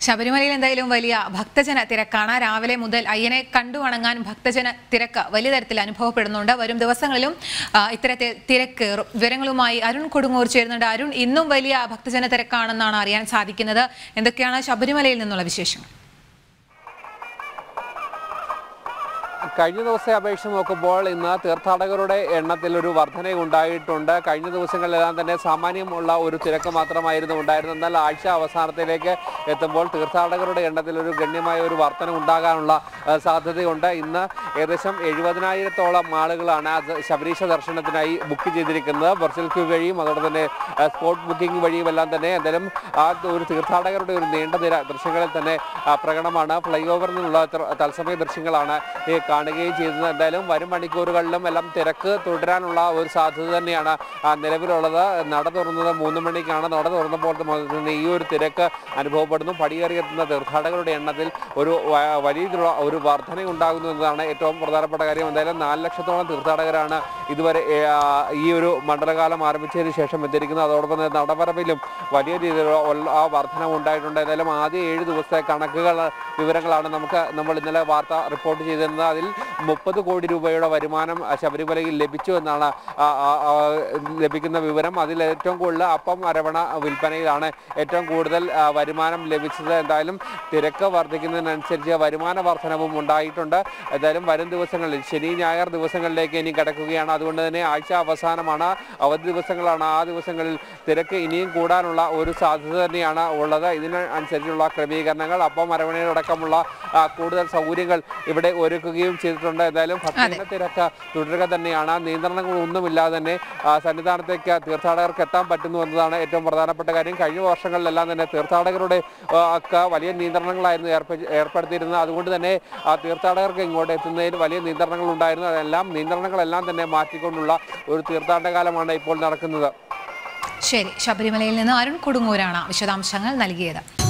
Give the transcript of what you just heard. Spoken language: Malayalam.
ശബരിമലയിൽ എന്തായാലും വലിയ ഭക്തജന തിരക്കാണ് രാവിലെ മുതൽ അയ്യനെ കണ്ടു വണങ്ങാൻ ഭക്തജന തിരക്ക് വലിയ തരത്തിൽ അനുഭവപ്പെടുന്നുണ്ട് വരും ദിവസങ്ങളിലും ആ, ഇത്തരത്തിൽ തിരക്കേറും വിവരങ്ങളുമായി അരുൺ കൊടുങ്ങൂർ ചേരുന്നുണ്ട് അരുൺ ഇന്നും വലിയ ഭക്തജന തിരക്കാണെന്നാണ് അറിയാൻ സാധിക്കുന്നത് എന്തൊക്കെയാണ് ശബരിമലയിൽ നിന്നുള്ള വിശേഷങ്ങൾ കഴിഞ്ഞ ദിവസത്തെ അപേക്ഷിച്ച് നോക്കുമ്പോൾ ഇന്ന് തീർത്ഥാടകരുടെ എണ്ണത്തിൽ ഒരു വർധന ഉണ്ടായിട്ടുണ്ട് കഴിഞ്ഞ ദിവസങ്ങളിലെല്ലാം തന്നെ സാമാന്യമുള്ള ഒരു തിരക്ക് മാത്രമായിരുന്നു ഉണ്ടായിരുന്നത് എന്നാൽ ആഴ്ച അവസാനത്തിലേക്ക് എത്തുമ്പോൾ തീർത്ഥാടകരുടെ എണ്ണത്തിൽ ഒരു ഗണ്യമായ ഒരു വർധന ഉണ്ടാകാനുള്ള ആ, സാധ്യതയുണ്ട് ഇന്ന് ഏകദേശം എഴുപതിനായിരത്തോളം ആളുകളാണ് അത് ശബരീശ ദർശനത്തിനായി ബുക്ക് ചെയ്തിരിക്കുന്നത് വെർച്വൽ ക്യൂ വഴിയും അതോടെ തന്നെ ആ, സ്പോട്ട് ബുക്കിംഗ് വഴിയും എല്ലാം തന്നെ എന്തായാലും ആ ഒരു തീർത്ഥാടകരുടെ ഒരു നീണ്ട നിര ദൃശ്യങ്ങളിൽ തന്നെ ആ, പ്രകടമാണ് ഫ്ലൈ ഓവറിൽ നിന്നുള്ള ത്ര- തത്സമയ ദൃശ്യങ്ങളാണ് ഈ കാണുകയും ചെയ്യുന്നത് എന്തായാലും വരും മണിക്കൂറുകളിലും എല്ലാം തിരക്ക് തുടരാനുള്ള ഒരു സാധ്യത തന്നെയാണ് ആ, നിലവിലുള്ളത് നട തുറന്നത് മൂന്ന് മണിക്കാണ് നട തുറന്നപ്പോൾ മുതൽ തന്നെ ഈ ഒരു തിരക്ക് അനുഭവപ്പെടുന്നു പടിയേറിയെത്തുന്ന തീർത്ഥാടകരുടെ എണ്ണത്തിൽ ഒരു വ- വലിയ രീതിയിലുള്ള ഒരു വർധന ഉണ്ടാകുന്നു എന്നതാണ് ഏറ്റവും പ്രധാനപ്പെട്ട കാര്യം എന്തായാലും നാല് ലക്ഷത്തോളം തീർത്ഥാടകരാണ് ഇതുവരെ ഏ, ആ, ഈ ഒരു മണ്ഡലകാലം ആരംഭിച്ചതിന് ശേഷം എത്തിയിരിക്കുന്നത് അതോടൊപ്പം തന്നെ നടപറമ്പിലും വലിയ രീതിയിലുള്ള ഒൽ- ആ വർധന ഉണ്ടായിട്ടുണ്ട് ഏതായാലും ആദ്യ ഏഴ് ദിവസത്തെ കണക്കുകൾ വിവരങ്ങളാണ് നമുക്ക് നമ്മൾ ഇന്നലെ വാർത്ത റിപ്പോർട്ട് ചെയ്തിരുന്നത് അതിൽ മുപ്പത് കോടി രൂപയുടെ വരുമാനം ആ, ശബരിമലയിൽ ലഭിച്ചു എന്നാണ് ആ, ആ, ആ, ലഭിക്കുന്ന വിവരം അതിൽ ഏറ്റവും കൂടുതൽ അപ്പം അരവണ വിൽപ്പനയിലാണ് ഏറ്റവും കൂടുതൽ ആ, വരുമാനം ലഭിച്ചത് എന്തായാലും തിരക്ക് വർദ്ധിക്കുന്നതിനനുസരിച്ച് വരുമാന വർധനവും ഉണ്ടായിട്ടുണ്ട് എന്തായാലും വരും ദിവസങ്ങളിൽ ശനി ഞായർ ദിവസങ്ങളിലേക്ക് ഇനി കിടക്കുകയാണ് അതുകൊണ്ട് തന്നെ ആഴ്ച അവസാനമാണ് അവധി ദിവസങ്ങളാണ് ആ ദിവസങ്ങളിൽ തിരക്ക് ഇനിയും കൂടാനുള്ള ഒരു സാധ്യത തന്നെയാണ് ഉള്ളത് ഇതിന് അനുസരിച്ചുള്ള ക്രമീകരണങ്ങൾ അപ്പം അരവണയിലടക്കമുള്ള ആ, കൂടുതൽ സൗകര്യങ്ങൾ ഇവിടെ ഒരുക്കുകയും ചെയ്തിട്ടുണ്ട് എന്തായാലും ഭക്തജന തിരക്ക് തുടരുക തന്നെയാണ് നിയന്ത്രണങ്ങളൊന്നുമില്ലാതെ തന്നെ ആ, സന്നിധാനത്തേക്ക് തീർത്ഥാടകർക്ക് എത്താൻ പറ്റുന്നു എന്നതാണ് ഏറ്റവും പ്രധാനപ്പെട്ട കാര്യം കഴിഞ്ഞ വർഷങ്ങളിലെല്ലാം തന്നെ തീർത്ഥാടകരുടെ ആ, ഒക്കെ വലിയ നിയന്ത്രണങ്ങളായിരുന്നു ഏർപ്പെ- ഏർപ്പെടുത്തിയിരുന്നത് അതുകൊണ്ട് തന്നെ ആ തീർത്ഥാടകർക്ക് ഇങ്ങോട്ട് എത്തുന്നതിൽ വലിയ നിയന്ത്രണങ്ങൾ ഉണ്ടായിരുന്നു അതെല്ലാം നിയന്ത്രണങ്ങളെല്ലാം തന്നെ മാറ്റിക്കൊണ്ടുള്ള ഒരു തീർത്ഥാടനകാലമാണ് ഇപ്പോൾ നടക്കുന്നത് ശരി ശബരിമലയിൽ നിന്ന് അരുൺ കൊടുങ്ങൂരാണ് വിശദാംശങ്ങൾ നൽകിയത്